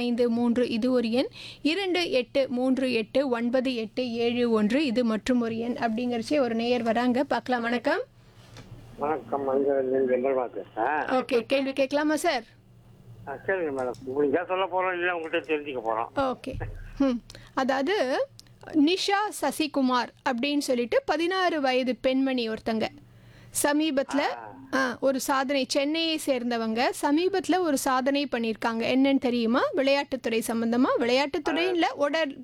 ஐந்து மூன்று இது ஒரு எண் இரண்டு எட்டு மூன்று எட்டு ஒன்பது எட்டு ஏழு ஒன்று இது மற்றும் ஒரு எண் அப்படிங்கிறச்சே ஒரு நேயர் வராங்க பார்க்கலாம் வணக்கம் வணக்கம் மஞ்சள் எம்பெருமா பேசுறேன் ஓகே கேள்வி கேட்கலாமா சார் ஆ, சரிங்க மேடம் உங்களுக்கு ஏன் சொல்ல போறோம் இல்லை உங்கள்கிட்ட தெரிஞ்சுக்க போறோம் ஓகே ம் அதாவது நிஷா சசிகுமார் அப்படின்னு சொல்லிட்டு பதினாறு வயது பெண்மணி ஒருத்தங்க சமீபத்தில் ஒரு சாதனை சென்னையை சேர்ந்தவங்க சமீபத்தில் ஒரு சாதனை பண்ணியிருக்காங்க என்னன்னு தெரியுமா விளையாட்டுத்துறை சம்பந்தமா விளையாட்டுத்துறையில் உடல்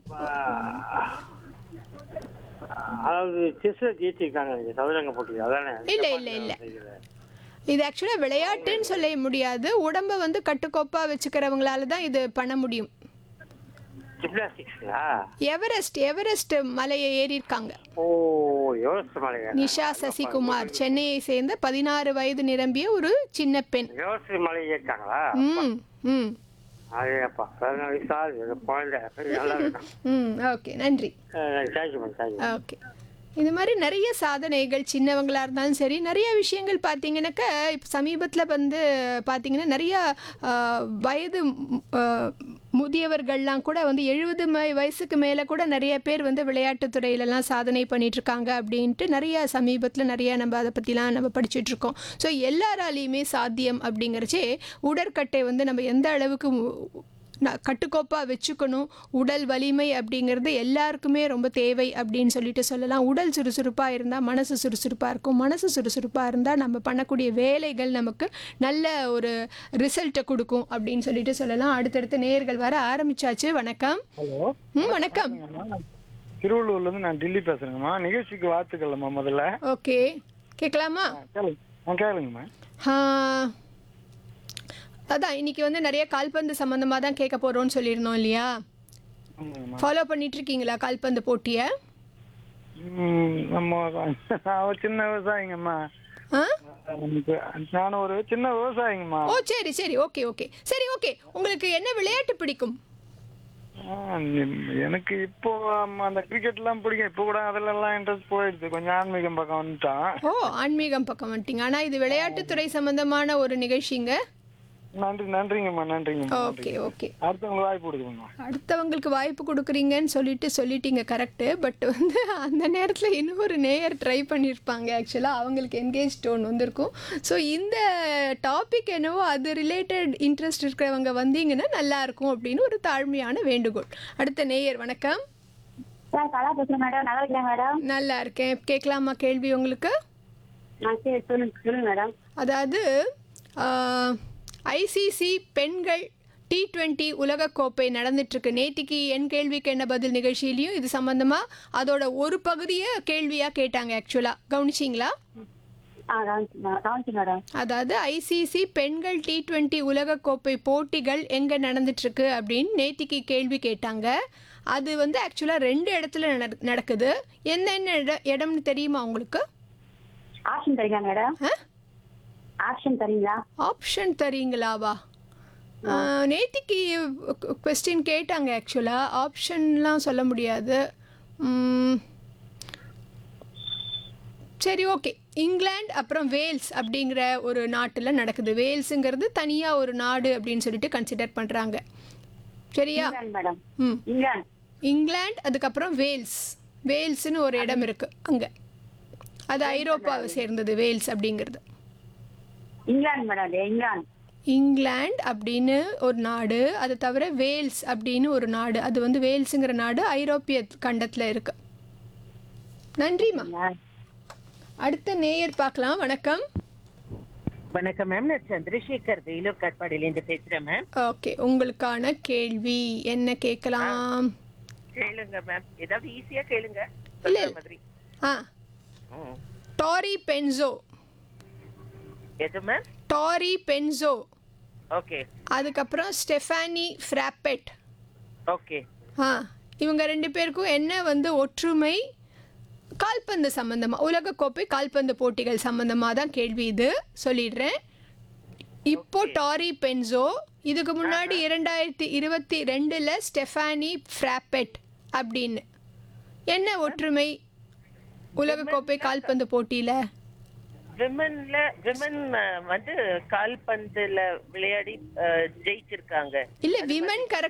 அதாவது செஸ்ல ஜெயிச்சிருக்காங்க நீங்க சதுரங்க போட்டி அதானே இல்ல, இல்ல, இல்ல. இது ஆக்சுவலாக விளையாட்டுன்னு சொல்ல முடியாது உடம்பை வந்து கட்டுக்கோப்பாக வச்சுக்கிறவங்களால தான் இது பண்ண முடியும் ஜிம்னாஸ்டிக்ஸ்ங்களா எவரெஸ்ட் எவரெஸ்ட் மலையை ஏறியிருக்காங்க ஓ எவரெஸ்ட் மலைங்க நிஷா சசிகுமார் சென்னையை சேர்ந்த பதினாறு வயது நிரம்பிய ஒரு சின்ன பெண் எவரெஸ்ட் மலை ஏற்றாங்களா ம் ம் அதேப்பா பதினாலு வயசு ஆகுது இந்த குழந்தை நல்லா இருக்கும் ம் ஓகே நன்றி தேங்க்யூ மேம் தேங்க்யூ ஓகே இது மாதிரி நிறைய சாதனைகள் சின்னவங்களாக இருந்தாலும் சரி நிறைய விஷயங்கள் பார்த்தீங்கன்னாக்கா இப்போ சமீபத்தில் வந்து பார்த்தீங்கன்னா நிறைய ஆ, வயது ம், ஆ, முதியவர்கள்லாம் கூட வந்து எழுபது வயசுக்கு மேலே கூட நிறைய பேர் வந்து விளையாட்டுத் துறையிலலாம் சாதனை பண்ணிட்டு இருக்காங்க அப்படின்ட்டு நிறைய சமீபத்தில் நிறைய நம்ம அதை பற்றிலாம் நம்ம படிச்சுட்டு இருக்கோம் ஸோ எல்லாராலையுமே சாத்தியம் அப்படிங்கிறச்சே உடற்கட்டை வந்து நம்ம எந்த அளவுக்கு மு- ந- கட்டுக்கோப்பாக வச்சுக்கணும் உடல் வலிமை அப்படிங்கிறது எல்லாருக்குமே ரொம்ப தேவை அப்படின்னு சொல்லிட்டு சொல்லலாம் உடல் சுறுசுறுப்பாக இருந்தால் மனசு சுறுசுறுப்பாக இருக்கும் மனசு சுறுசுறுப்பாக இருந்தால் நம்ம பண்ணக்கூடிய வேலைகள் நமக்கு நல்ல ஒரு ரிசல்ட்டை கொடுக்கும் அப்படின்னு சொல்லிட்டு சொல்லலாம் அடுத்தடுத்து நேர்கள் வர ஆரம்பிச்சாச்சு வணக்கம் ஹலோ ம் வணக்கம் திருவள்ளூர்ல இருந்து நான் டில்லி பேசுறேங்கம்மா நிகழ்ச்சிக்கு வாழ்த்துக்கள்மா முதல்ல ஓகே கேட்கலாமா கேளுங்க ஆ கேளுங்கம்மா ஆ, அதான் இன்னைக்கு வந்து நிறைய கால்பந்து சம்மந்தமாக தான் கேட்க போகிறோம்னு சொல்லியிருந்தோம் இல்லையா ஆமாங்கம்மா ஃபாலோ பண்ணிட்டு இருக்கீங்களா கால்பந்து போட்டியை ம், நம்ம நான் ஒரு சின்ன விவசாயிங்கம்மா ஆ எனக்கு நான் ஒரு சின்ன விவசாயிங்கம்மா ஓ சரி சரி ஓகே ஓகே சரி ஓகே உங்களுக்கு என்ன விளையாட்டு பிடிக்கும் ஆ, எம்- எனக்கு இப்போ ஆமா, அந்த கிரிக்கெட்லாம் பிடிக்கும் இப்போ கூட அதுல எல்லாம் இன்ட்ரெஸ்ட் போயிடுது கொஞ்சம் ஆன்மீகம் பக்கம் வந்துட்டான் ஓ ஆன்மீகம் பக்கம் வந்துட்டீங்க ஆனால் இது விளையாட்டுத்துறை சம்பந்தமான ஒரு நிகழ்ச்சிங்க நன்றி நன்றிங்கம்மா நன்றிங்கம்மா ஓகே ஓகே அடுத்தவங்களுக்கு வாய்ப்பு கொடுக்குங்கம்மா அடுத்தவங்களுக்கு வாய்ப்பு கொடுக்குறீங்கன்னு சொல்லிட்டு சொல்லிட்டீங்க கரெக்டு பட் வந்து அந்த நேரத்தில் இன்னும் ஒரு நேயர் ட்ரை பண்ணியிருப்பாங்க ஆக்சுவலாக அவங்களுக்கு என்கேஜ் டோன் வந்திருக்கும் ஸோ இந்த டாபிக் என்னவோ அது ரிலேட்டட் இன்ட்ரெஸ்ட் இருக்கிறவங்க வந்தீங்கன்னா நல்லா இருக்கும் அப்படின்னு ஒரு தாழ்மையான வேண்டுகோள் அடுத்த நேயர் வணக்கம் சார் கலா பேசுறேன் மேடம் நல்லா இருக்கேன் மேடம் நல்லா இருக்கேன் கேட்கலாமா கேள்வி உங்களுக்கு ஆ சரி சொல்லுங்க சொல்லுங்க மேடம் அதாவது ஐசிசி பெண்கள் டி டுவெண்ட்டி உலகக்கோப்பை நடந்துட்டுருக்கு நேத்திக்கு என் கேள்விக்கு என்ன பதில் நிகழ்ச்சியிலையும் இது சம்மந்தமாக அதோட ஒரு பகுதியை கேள்வியாக கேட்டாங்க ஆக்சுவலாக கவனிச்சிங்களா ஆ கவனிச்சு கவனிச்சு மேடம் அதாவது ஐசிசி பெண்கள் டி டுவெண்ட்டி உலகக்கோப்பை போட்டிகள் எங்கே நடந்துட்டுருக்கு அப்படின்னு நேத்திக்கு கேள்வி கேட்டாங்க அது வந்து ஆக்சுவலாக ரெண்டு இடத்துல நட- நடக்குது என்னென்ன இட இடம்னு தெரியுமா உங்களுக்கு ஆப்ஷன் தரீங்களா மேடம் ஆ ஆப்ஷன் தரீங்களா ஆப்ஷன் தரீங்களாவா ஆஹ், நேத்திக்கு கொஸ்டின் கேட்டாங்க ஆக்சுவலாக ஆப்ஷன்லாம் சொல்ல முடியாது உம், சரி ஓகே இங்கிலாந்து அப்புறம் வேல்ஸ் அப்படிங்கிற ஒரு நாட்டில் நடக்குது வேல்ஸுங்கிறது தனியாக ஒரு நாடு அப்படின்னு சொல்லிட்டு கன்சிடர் பண்ணுறாங்க சரியா இங்கிலாந்து மேடம் ம் இங்கிலாந்து இங்கிலாந்து அதுக்கப்புறம் வேல்ஸ் வேல்ஸ்னு ஒரு இடம் இருக்குது அங்கே அது ஐரோப்பாவை சேர்ந்தது வேல்ஸ் அப்படிங்கிறது இங்கிலாந்து மேடம் அது இங்கிலாந்து இங்கிலாந்து அப்படின்னு ஒரு நாடு அது தவிர வேல்ஸ் அப்படின்னு ஒரு நாடு அது வந்து வேல்ஸுங்கிற நாடு ஐரோப்பிய கண்டத்தில் இருக்கு நன்றிம்மா அடுத்த நேயர் பார்க்கலாம் வணக்கம் வணக்கம் மேம் நான் சந்திரசேகர் வேலூர் காட்பாடியிலேருந்து பேசுறேன் மேம் ஓகே உங்களுக்கான கேள்வி என்ன கேட்கலாம் கேளுங்க மேம் ஏதாவது ஈஸியா கேளுங்க இல்ல. சொல்ற மாதிரி ஆ ம். டாரி பென்சோ எது மேம் டாரி பென்சோ ஓகே அதுக்கப்புறம் ஸ்டெஃபானி ஃப்ராப்பெட் ஓகே ஆ இவங்க ரெண்டு பேருக்கும் என்ன வந்து ஒற்றுமை கால்பந்து சம்பந்தமாக உலகக்கோப்பை கால்பந்து போட்டிகள் சம்பந்தமாக தான் கேள்வி இது சொல்லிடுறேன் இப்போ டாரி பென்சோ இதுக்கு முன்னாடி இரண்டாயிரத்தி இருபத்தி ரெண்டில் ஸ்டெஃபானி ஃப்ராப்பெட் அப்படின்னு என்ன ஒற்றுமை உலகக்கோப்பை கால்பந்து போட்டியில் விமன்ல விமன் வந்து கால்பந்துல விளையாடி அஹ், ஜெயிச்சிருக்காங்க இல்லை விமன் கரெக்ட்